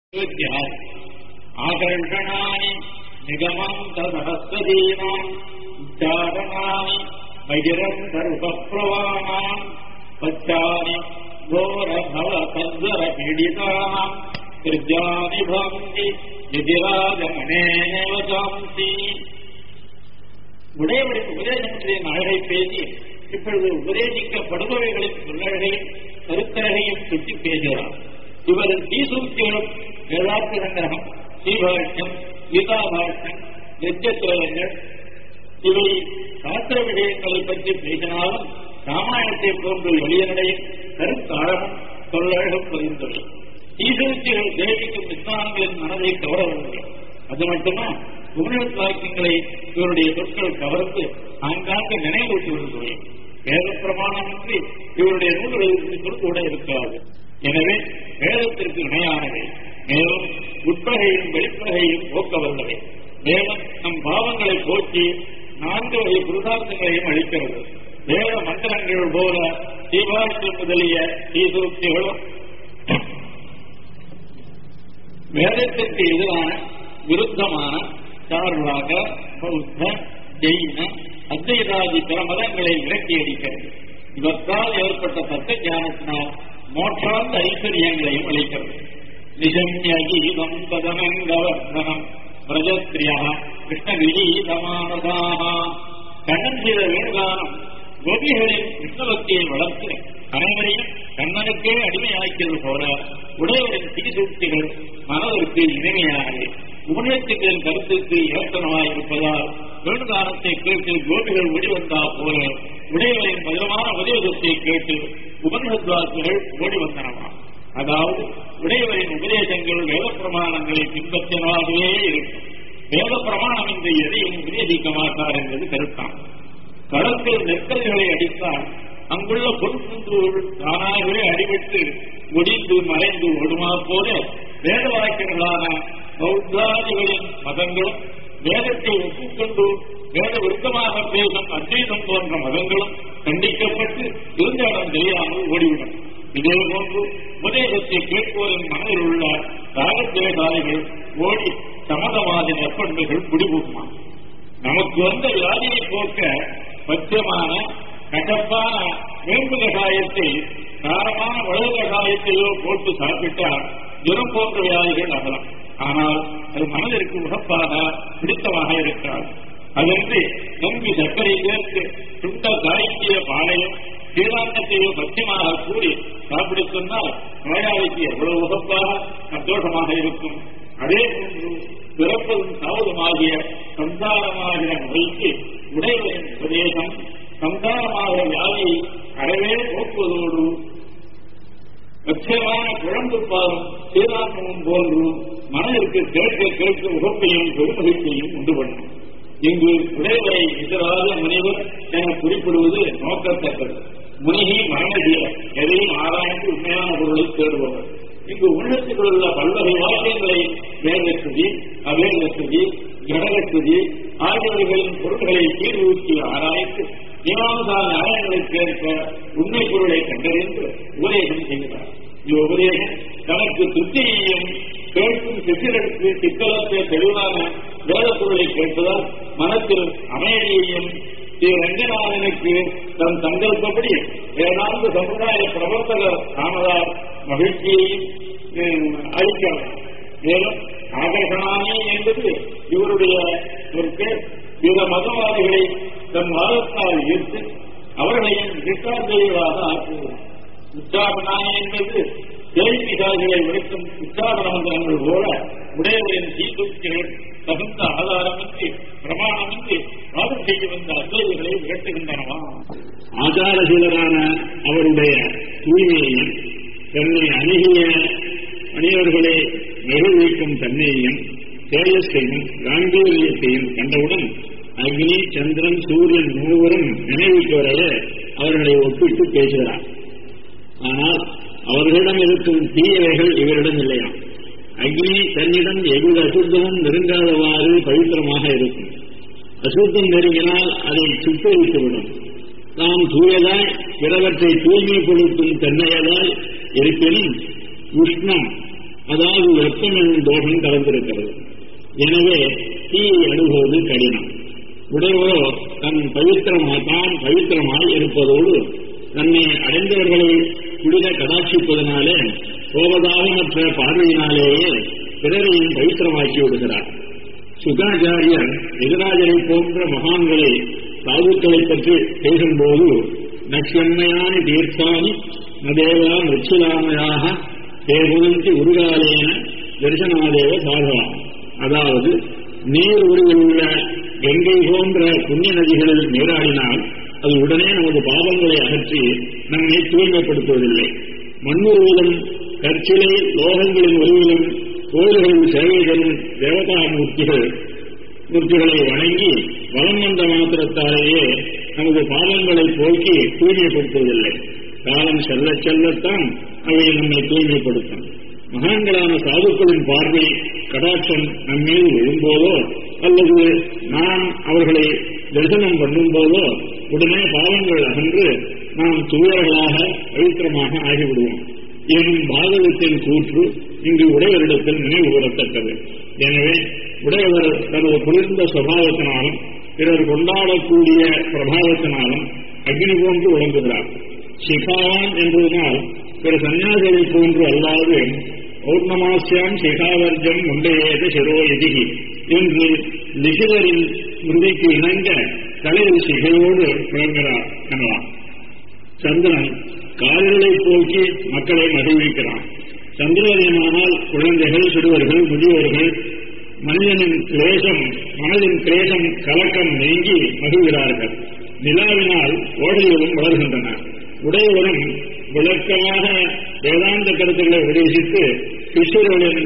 ஆகர்ஷணானி நிகமாந்தசகஸ்வதீனாம் உச்சாரணானி பகிரந்தருபப்ரவாணாம் பச்சானி கோர பவ தத்வர பீடிதானாம் திருஜானி பவந்தி எதிராஜமனேனேவ ஜாந்தி உடையவருக்கு உபதேசத்தின் அழகை பேசி இப்பொழுது உபதேசிக்கப்படுபவைகளின் சொல்லழகையும் கருத்தழகையும் சுட்டி பேசுகிறார் இவர் தீசூத்திகளும் வேதார்த்த சங்கிரகம் ஸ்ரீபாஷ்யம் கீதாபாஷ்யம் நித்தியத்திரங்கள் இவை சாஸ்திர விஷயங்களை பற்றி பேசினாலும் ராமாயணத்தை போன்று எளியனடையும் கருத்தாழமும் சொல்லழகும் பதிந்துள்ளது தீசூத்திகள் தேவிக்கும் விஸ்வான்களின் மனதை கவரவில்லை அது மட்டுமா உபநிடத் வாக்கியங்களை இவருடைய சொற்கள் கவர்ந்து ஆங்காங்க நினைவூட்டி வருகிறேன் வேத பிரமாணமின்றி இவருடைய நூல்களுக்கு சொற்கூட இருக்காது எனவே வேதத்திற்கு இணையானவை மேலும் உட்பகையும் வெளிப்பகையும் போக்க வல்லவை வேதம் நம் பாவங்களை போக்கி நான்கு வகை புருஷார்த்தங்களையும் அளிக்கிறது வேத மந்திரங்கள் போல தீபாவளி முதலிய தீசூக்திகளும் வேதத்திற்கு எதிரான விருத்தமான சார்பாக பௌத்த ஜெயின அத்வைதாதி பிற மதங்களை விரட்டி அடிக்கிறது இவற்றால் ஏற்பட்ட தத்த ஞானத்தினால் மோட்சாந்த ஐஸ்வர்யங்களையும் அளிக்கிறது நிஜம்ய கீதம் பதமங்கவர்தனம் பிரஜஸ்திரியா கிருஷ்ண விகீதமானதாக கண்ணன் செய்த வேணுகானம் கோபிகளின் கிருஷ்ணபக்தியை வளர்த்து அனைவரையும் கண்ணனுக்கே அடிமையாக்கிறது போல உடையவரின் தீசூக்திகள் மனதிற்கு இனிமையானவை உபநிடத்துக்களின் கருத்துக்கு ஏற்றனவாய் இருப்பதால் வேணுகானத்தை கேட்டு கோபிகள் ஓடிவந்தா போல உடையவரின் மதுரமான உபதேசத்தை கேட்டு உபநிடத்வாசிகள் ஓடி வந்தனவாம் அதாவது உடையவரின் உபதேசங்கள் வேத பிரமாணங்களை பின்பற்றினவாகவே இருக்கும் வேத பிரமாணம் என்று எதையும் உபதேசிக்க மாட்டார் என்பது கருத்தாம் களத்தில் நெற்கல்களை அடித்தால் அங்குள்ள பொருட்கள் தானாகவே அடிபட்டு முடிந்து மறைந்து ஓடுமா போல வேத வாக்கியங்களான பௌத்தாதிகளின் மதங்களும் வேதத்தை ஒப்புக்கொண்டு வேத விருத்தமாக பேசும் அத்வைதம் போன்ற மதங்களும் கண்டிக்கப்பட்டு இருந்த இடம் தெரியாமல் ஓடிவிடும் இதே போன்று உபதேசத்தை கேட்போரின் மனதில் உள்ள ராகத்வேதாதிகள் ஓடி சமதவாதி நற்பண்புகள் குடிபூக்குமா நமக்கு வந்த வியாதியை போக்க பத்தியமான கசப்பான வேம்பு கஷாயத்தை காரமான வலது கஷாயத்தையோ போட்டு சாப்பிட்டால் ஜுரம் போன்ற வியாதிகள் அகலாம் ஆனால் அது மனதிற்கு உகப்பாக பிடித்தமாக இருக்காது அதற்கு நம்பி சர்க்கரை சேர்த்து சுட்ட காய்ச்சிய பாலையும் சீராங்கத்தையோ பத்தியமாக கூறி சாப்பிட சொன்னால் நோயாளிக்கு எவ்வளவு உகப்பாக சந்தோஷமாக இருக்கும் அதே போன்று பிறப்பதும் சாவதுமாகிய சம்சாரமாகிற நோய்க்கு உடையவரின் உபதேசம் சம்சாரமாகிற வியாதியை அறவே போக்குவதோடு லட்சியமான குழம்பு பாலும் சீராட்டமும் போன்று மனதிற்கு கேட்க கேட்க உகப்பையும் பெருமகிழ்ச்சியையும் உண்டு பண்ணும் இங்கு உடையவரை எதிராக முனிவர் என குறிப்பிடுவது நோக்கத்தக்கது முனிகி மரணதிய எதையும் ஆராய்ந்து உண்மையான பொருளை தேடுபவர் இங்கு உள்ளத்தில் உள்ள பல்வகை வாக்கியங்களை வேதஸ்துதி அவேதஸ்துதி கடகஸ்துதி ஆகியவர்களின் பொருள்களை தீர்வூக்கி ஆராய்ந்து நியமானுசார நியாயங்களுக்கு ஏற்ப உண்மை பொருளை கண்டறிந்து உபதேசம் செய்கிறார் இவ்வுபதேசம் தனக்கு திருப்தியையும் கேட்கும் சித்திரருக்கு சிக்கலத்தை தெளிவான வேத பொருளை கேட்பதால் மனத்தில் அமைதியையும் ஸ்ரீ ரங்கநாதனுக்கு தன் சங்கல்பப்படி வேதாந்த சமுதாய பிரவர்த்தகர் ராமதார் மகிழ்ச்சியையும் அளிக்கிறார் மேலும் ஆகர்ஷணானி என்பது இவருடைய ஒரு பேர் பிற மதவாதிகளை தன் வாதத்தால் ஈர்த்து அவர்களையும் விசாரணைகளாக ஆக்குகிறார் உச்சாபனானி என்பது தேய்பிசாதிகளை விடுக்கும் உச்சாபன மந்திரங்கள் போல உடையவரின் சீசூக்திகள் தகுந்த ஆதாரமின்றி பிரமாணமின்றி வாதம் செய்து வந்த அத்வைதிகளை விரட்டுகின்றனவா ஆச்சாரசீலரான அவருடைய தூய்மையையும் தன்னை அணுகிய அணியவர்களை நெருவிக்கும் தன்மையையும் தேஜஸையும் காம்பீரியத்தையும் கண்டவுடன் அக்னி சந்திரன் சூரியன் மூவரும் நினைவுக்கு வரவே அவர்களை ஒப்பிட்டு பேசுகிறார் ஆனால் அவர்களிடம் இருக்கும் தீயவைகள் இவரிடம் இல்லையாம் அக்னி தன்னிடம் எவ்வித அசுத்தமும் நெருங்காதவாறு பவித்திரமாக இருக்கும் அசுத்தம் நெருங்கினால் அதை சுட்டரித்துவிடும் நாம் தூயதாய் பிறவற்றை தூய்மைப்படுத்தும் தன்மையதாய் இருப்பினும் உஷ்ணம் அதாவது வெப்பம் என்னும் தோஷம் கலந்திருக்கிறது எனவே தீயை அணுகுவது கடினம் உடையவரோ தன் பவித்திரமாய் தான் பவித்திரமாய் இருப்பதோடு தன்னை அடைந்தவர்களை குடித கடாட்சிப்பதனாலே கோபதாபமற்ற பார்வையினாலேயே பிறரையும் பவித்திரமாக்கி விடுகிறார் சுகாச்சாரியர் எதிராஜரை போன்ற மகான்களை சாதுக்களை பற்றி பேசும்போது நக்ஷண்மையானி தீர்த்தானி நதேவா மிருச்சிலாமையாக தேவந்தி உருகாலேன தரிசனாதேவ சாதவா அதாவது நீர் உருவிலுள்ள கங்கை போன்ற புண்ணிய நதிகளில் நீராடினால் அது உடனே நமது பாவங்களை அகற்றி நம்மை தூய்மைப்படுத்துவதில்லை மண்ணுருவிலும் கற்சிலை லோகங்களின் உருவிலும் கோயில்களில் சேவை தரும் தேவதா மூர்த்திகள் மூர்த்திகளை வணங்கி வலம் வந்த மாத்திரத்தாலேயே நமது பாவங்களை போக்கி தூய்மைப்படுத்துவதில்லை காலம் செல்ல செல்லத்தான் அவை நம்மை தூய்மைப்படுத்தும் மகான்களான சாதுக்களின் பார்வை கடாட்சம் நம்மீது விழும்போதோ அல்லது நாம் அவர்களை தரிசனம் பண்ணும் போதோ உடனே பாவங்கள் அகன்று நாம் தூயர்களாக பவித்திரமாக ஆகிவிடுவோம் எனும் பாகவத்தின் கூற்று இங்கு உடையவரிடத்தில் நினைவு கூறத்தக்கது எனவே உடையவர் தனது குளிர்ந்த சுபாவத்தினாலும் பிறர் கொண்டாடக்கூடிய பிரபாவத்தினாலும் அக்னி போன்று விளங்குகிறார் சிகாவான் என்பதனால் பிற சன்னியாசிகளை போன்று அல்லாது பௌர்ணமாசியாம் சிகாவர்ஜம் முண்டையேத சிரோ எதிகி என்று லிகிதரின் மிருதிக்கு இணங்க தலையில் சிகையோடு விளங்குகிறார் எனலாம் சந்திரன் கால்களை போக்கி மக்களை மகிழ்விக்கிறான் சந்திரோதயமானால் குழந்தைகள் சிறுவர்கள் முதியோர்கள் மனிதனின் கிளேசம் மனதின் கிளேசம் கலக்கம் நீங்கி மகிழ்கிறார்கள் நிலாவினால் ஓடல்களும் வளர்கின்றன உடையவரும் விளக்கமாக வேதாந்த கருத்துக்களை உபதேசித்து கிருஷ்ணர்களின்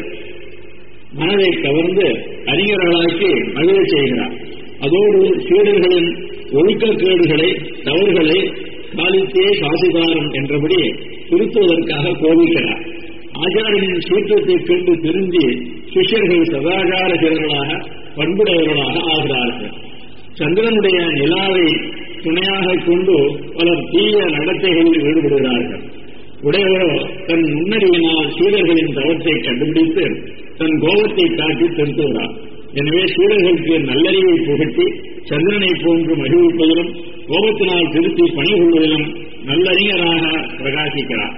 மனதை கவர்ந்து அறிஞர்களாக்கி மகிழச் செய்கிறார் அதோடு சீடர்களின் ஒழுக்கக்கேடுகளை தவறுகளை காலித்தே சாசிதாரம் என்றபடி திருத்துவதற்காக கோபிக்கிறார் ஆச்சாரியனின் சூற்றத்தை கண்டு திருந்தி சிஷ்யர்கள் சதாச்சார சீரர்களாக பண்புடையவர்களாக ஆகிறார்கள் சந்திரனுடைய நிலாவை துணையாக கொண்டு பலர் தீய நடத்தைகளில் ஈடுபடுகிறார்கள் உடையவரோ தன் முன்னறிவினால் சீடர்களின் தவத்தை கண்டுபிடித்து தன் கோபத்தை காட்டி திருத்துகிறார் எனவே சீடர்களுக்கு நல்லறிவை புகட்டி சந்திரனை போன்று மகிழ்விப்பதிலும் கோபத்தினால் திருத்தி பணி கொள்வதிலும் நல்லறிஞராக பிரகாசிக்கிறார்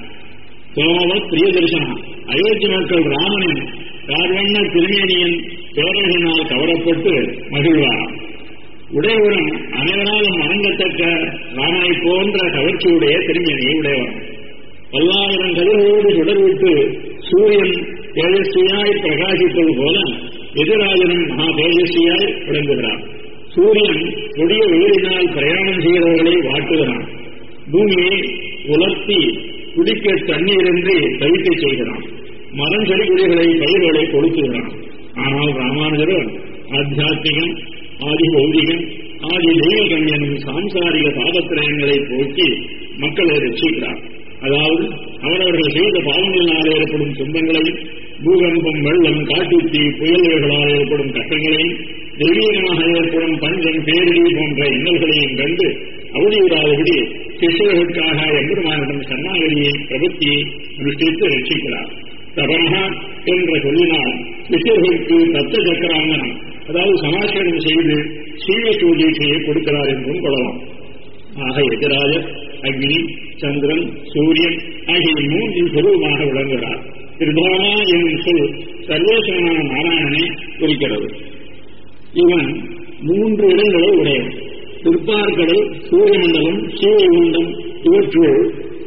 சோமவத் பிரிய தரிசனம் அயோத்தி மக்கள் ராமனின் கார்வண்ண திருமேனியின் பேரழினால் கவரப்பட்டு மகிழ்வாராம் உடையவரும் அனைவராலும் வணங்கத்தக்க ராமனை போன்ற கவர்ச்சியுடைய திருமேனியை உடையவரும் பல்லாயிரம் கதிர்களோடு சுடர்விட்டு சூரியன் தேஜஸ்வியாய் பிரகாசிப்பது போல எதிராஜனும் மகா தேஜஸ்வியாய் விளங்குகிறார் சூரியன் கொடிய வெயிலினால் பிரயாணம் செய்கிறவர்களை வாட்டுகிறான் பூமியை உலர்த்தி குடிக்க தண்ணீரின்றி தவிக்க செய்கிறான் மரம் செடி கொடிகளை பயிர்களை கொளுத்துகிறான் ஆனால் ராமானுஜரோ ஆத்தியாத்மிகம் ஆதி பௌதிகம் ஆதி தெய்வகம் எனும் சாம்சாரிக பாவத்திரயங்களை போக்கி மக்களை ரட்சிக்கிறார் அதாவது அவரவர்கள் செய்த பாவங்களினால் ஏற்படும் துன்பங்களையும் பூகம்பம் வெள்ளம் காட்டுத்தீ புயல்களால் ஏற்படும் கஷ்டங்களையும் தெய்வீகமாக ஏற்படும் பஞ்சம் பேரிடி போன்ற இன்னல்களையும் கண்டு அவதியுறாதபடி சிஷ்யர்களுக்காக எம்பெருமானிடம் சரணாகதியை பிரபத்தியை அனுஷ்டித்து ரட்சிக்கிறார் தபனகா என்ற சொல்லினால் சிஷ்யர்களுக்கு தத்த சக்கராங்கனம் அதாவது சமாச்சாரம் செய்து சீவ சூழ்ச்சியை கொடுக்கிறார் என்றும் கொள்ளலாம் ஆக எதிராஜர் அக்னி சந்திரன் சூரியன் ஆகிய மூன்றின் சொருவமாக விளங்குகிறார் திருபாமா என்னும் சொல் சர்வேஸ்வரனான நாராயணனை குறிக்கிறது இவன் மூன்று இடங்களை உடையவன் திருப்பார்கடல் சூரியமண்டலம் சூரியகுண்டம் இவற்றுள்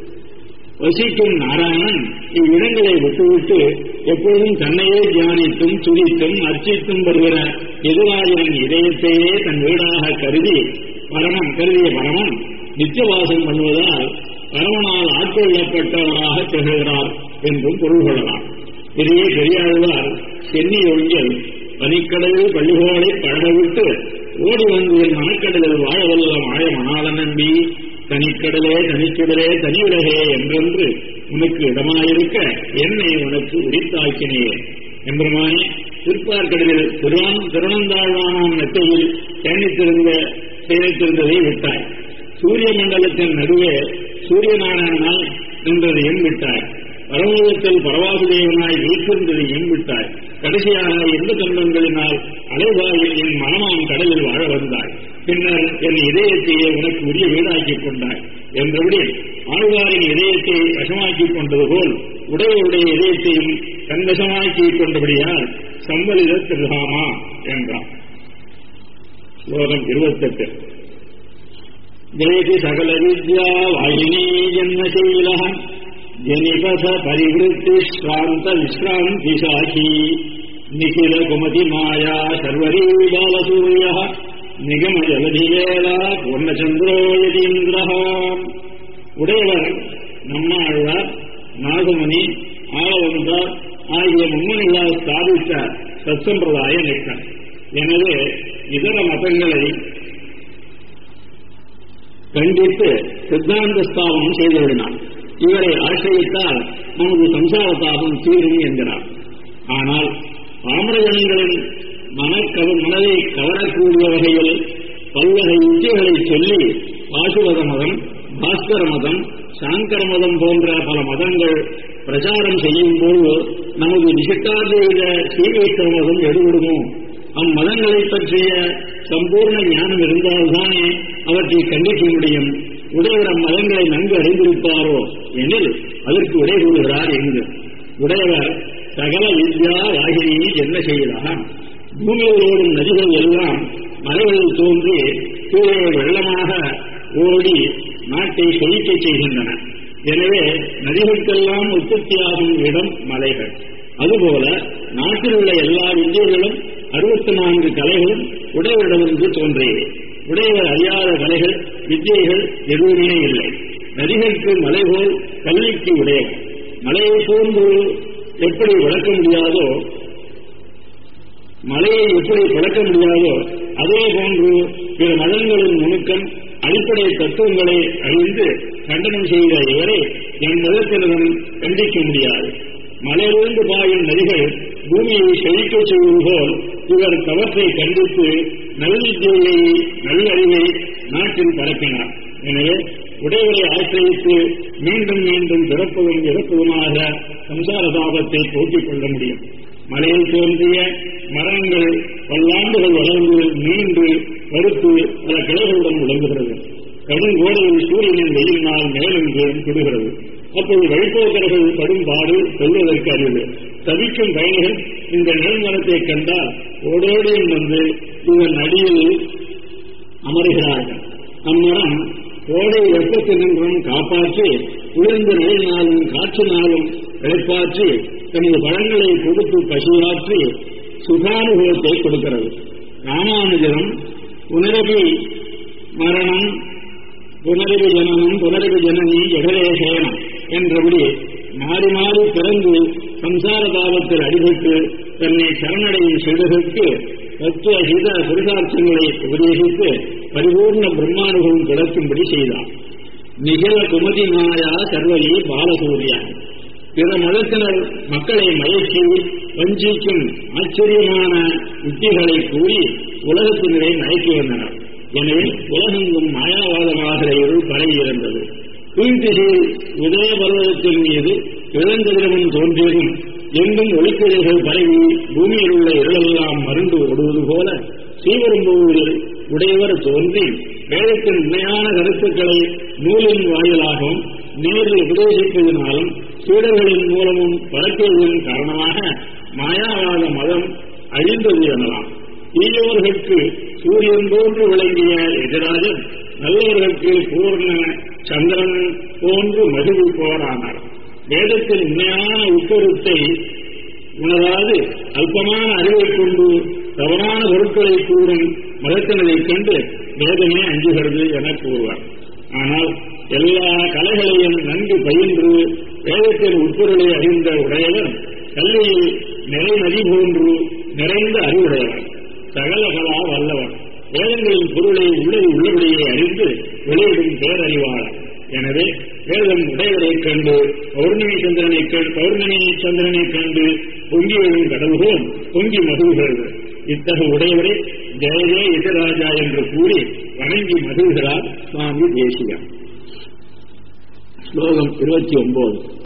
வசிக்கும் நாராயணன் இவ்விடங்களை விட்டுவிட்டு எப்பொழுதும் தன்னையே தியானித்தும் துதித்தும் அர்ச்சித்தும் வருகிற எதிராஜனின் இதயத்தையே தன் வீடாக கருதி பரமன் கருதிய பரமன் நித்தியவாசம் பண்ணுவதால் பரமனால் ஆட்கொள்ளப்பட்டவராக திகழ்கிறார் என்றும் பொருள் கொள்ளலாம் பெரிய பெரியாழ்வார் சென்னி ஒழியல் பனிக்கடலில் பள்ளிகோளை பழகவிட்டு ஓடி வந்து என் மனக்கடலில் வாழவல்ல மாய மணாள நம்பி தனிக்கடலே தனிச்சுடலே தனி உலகே என்றென்று உனக்கு இடமாயிருக்க என்னை உனக்கு உரித்தாக்கினேயே எம்பெருமானே திருப்பார்கடலில் திருவான் திருவனந்தாழ்வானாம் நெத்தையில் சேமித்திருந்த சேமித்திருந்ததை விட்டாய் சூரிய மண்டலத்தின் நடுவே சூரிய நாராயணனால் நின்றதையும் விட்டாய் பரமோதத்தில் பரவாசுதேவனாய் வீற்றிருந்ததையும் விட்டாய் கடைசியாக எந்த தந்தங்களினால் அலைவாயில் என் மனமான் கடலில் வாழ வந்தாய் பின்னர் என் இதயத்தையே உனக்கு உரிய வீடாக்கிக் கொண்டாய் என்றபடி ஆழ்வாரின் இதயத்தை வசமாக்கிக் கொண்டது போல் உடையவருடைய இதயத்தையும் கண்வசமாக்கிக் கொண்டபடியால் சம்பலித திருகாமா என்றான் ஸ்லோகம் இருபத்தெட்டு ஜெயதி சகல வித்யா வாயினி ஜன்மசீல ஜனிபத பரிவிருத்தி ஸ்ராந்த விஸ்ராந்தி சாகி நிகில குமதி மாயா சர்வரீ பாலசூரிய நிகம ஜலதிவேலா பூர்ணச்சந்திரோ யதீந்திர உடையவர் நம்மாழ்வார் நாகமணி ஆளவந்தார் ஆகிய மும்மணிகளால் ஸ்தாபித்த சத்சம்பிரதாய நிஷ்டன் எனவே இதர மதங்களை கண்டித்து சித்தாந்த ஸ்தாபனம் செய்துவிடினார் இவரை ஆசிரியத்தால் நமது சம்சார தாபம் தீரும் என்கிறார் ஆனால் பாமரஜனங்களின் மனக்கவ மனதை கவரக்கூடிய வகையில் பல்வகை யுக்திகளை சொல்லி பாசுபத மதம் பாஸ்கர மதம் சாங்கர மதம் போன்ற பல மதங்கள் பிரச்சாரம் செய்யும் போது நமது விசிஷ்டாத்வைத ஸ்ரீவைஷ்ணவ மதம் எடுபடுமோ அம்மதங்களை பற்றிய சம்பூர்ண ஞானம் இருந்தால்தானே அவற்றை கண்டிக்க முடியும் உடையவர் அம்மதங்களை நன்கு அறிந்திருப்பாரோ எனில் அதற்கு விடை கூறுகிறார் எங்கு உடையவர் சகல வித்யா வாகினியை என்ன செய்யலாம் பூமியில் ஓடும் நதிகள் எல்லாம் மலைகளில் தோன்றி கீழே வெள்ளமாக ஓடி நாட்டை செழிக்க செய்கின்றன எனவே நதிகளுக்கெல்லாம் உற்பத்தியாகும் இடம் மலைகள் அதுபோல நாட்டில் உள்ள எல்லா வித்தியர்களும் அறுபத்தி நான்கு கலைகளும் உடையவரிடமிருந்து தோன்றியவை உடையவர் அறியாத கலைகள் வித்தியைகள் எதுவுமே இல்லை நதிகளுக்கு மலை போல் கல்விக்கு உடையவர் மலையை போன்று எப்படி விளக்க முடியாதோ மலையை எப்படி விளக்க முடியாதோ அதே போன்று பிற மதங்களின் நுணுக்கம் அடிப்படை தத்துவங்களை அறிந்து கண்டனம் செய்த இவரை என் மதத்தினரும் கண்டிக்க முடியாது மலையிலிருந்து பாயும் நதிகள் பூமியை செழிக்க செய்வது போல் இவர் தவற்றை கண்டித்து நல்வித்தியை நல்லறிவை நாட்டில் பரப்பினார் எனவே உடையவரை ஆசிரியத்து மீண்டும் மீண்டும் பிறப்பதும் இறப்பதுமாக சம்சார தாபத்தை போக்கிக் கொள்ள முடியும் மலையில் தோன்றிய மரங்கள் பல்லாண்டுகள் வளர்ந்து நீண்டு பருத்து பல கிளைகளுடன் விளங்குகிறது கடுங்கோடையில் சூரியனின் வெயிலினால் மேலும் கீழும் சுடுகிறது அப்போது வழிபோக்கர்கள் படும் பாடு சொல்வதற்கு அறிவு தவிக்கும் பயணிகள் இந்த நிலமரத்தை கண்டால் ஓடோடியும் வந்து இதன் அடியில் அமருகிறார்கள் அம்மரம் கோடை வெப்பத்தினின்றும் காப்பாற்றி குளிர்ந்த நிலையினாலும் காற்றினாலும் இழைப்பாற்றி தனது பழங்களை கொடுத்து பசியாற்றி சுகானுபவத்தை கொடுக்கிறது ராமானுஜரம் புனரபி மரணம் புனரபி ஜனனம் புனரபி ஜனனி ஜெகரேசேனம் என்றபடி மாறி மாறி பிறந்து சம்சார தாபத்தில் அடிபட்டு தன்னை சரணடையும் சிறுகளுக்கு தத்துவ ஹித புருஷார்த்தங்களை உபதேசித்து பரிபூர்ண பிரம்மானுபவம் கிடைக்கும்படி செய்தார் நிகழ குமதி மாயா சர்வலி பாலசூரியா பிற மதத்தினர் மக்களை மயக்கி வஞ்சிக்கும் ஆச்சரியமான யுக்திகளை கூறி உலகத்தினரை மயக்கி வந்தனர் எனவே உலகெங்கும் மாயாவாதமாக இருள் பரவி இருந்தது கீழ்த்திசையில் உதய பர்வதத்தின் மீது இளங்கதிரவன் தோன்றியதும் எங்கும் ஒளிக்கதிர்கள் பரவி பூமியில் உள்ள இருளெல்லாம் மருந்து ஓடுவது போல ஸ்ரீவரும்பூரில் உடையவர் தோன்றி வேதத்தின் உண்மையான கருத்துக்களை நூலின் வாயிலாகவும் நேரில் உபதேசிப்பதனாலும் சீடர்களின் மூலமும் பரப்பியதன் காரணமாக மாயாவாத மதம் அழிந்தது எனலாம் தீயவர்களுக்கு சூரியன் போன்று விளங்கிய எதிராஜன் நல்லவர்களுக்கு பூர்ண சந்திரன் போன்று மகிழ்விப்பவரானார் வேதத்தின் உண்மையான உட்கருத்தை உணராது அல்பமான அறிவைக் கொண்டு தவறான பொருட்களை கூறும் மதத்தினரைக் கண்டு வேதமே அஞ்சுகிறது என கூறுவார் ஆனால் எல்லா கலைகளையும் நன்கு பயின்று வேதத்தின் உட்பொருளை அறிந்த உடையவர் கல்வியில் நிறை நதி போன்று நிறைந்த அறிவுடையவர் சகல கலா வல்லவர் வேதங்களின் பொருளை உள்ளது உள்ளபடியே அறிந்து வெளியிடும் பேரறிவாளர் எனவே வேதம் உடையவரைக் கண்டு பௌர்ணமி சந்திரனை பௌர்ணமி சந்திரனை கண்டு பொங்கி எழும் கடவுளும் பொங்கி மகிழ்கிறது இத்தகைய உடையவரை ஜெய ஜெய எதிராஜா என்று கூறி வணங்கி மகிழ்கிறார் சுவாமி தேசியம் ஸ்லோகம் இருபத்தி ஒன்பது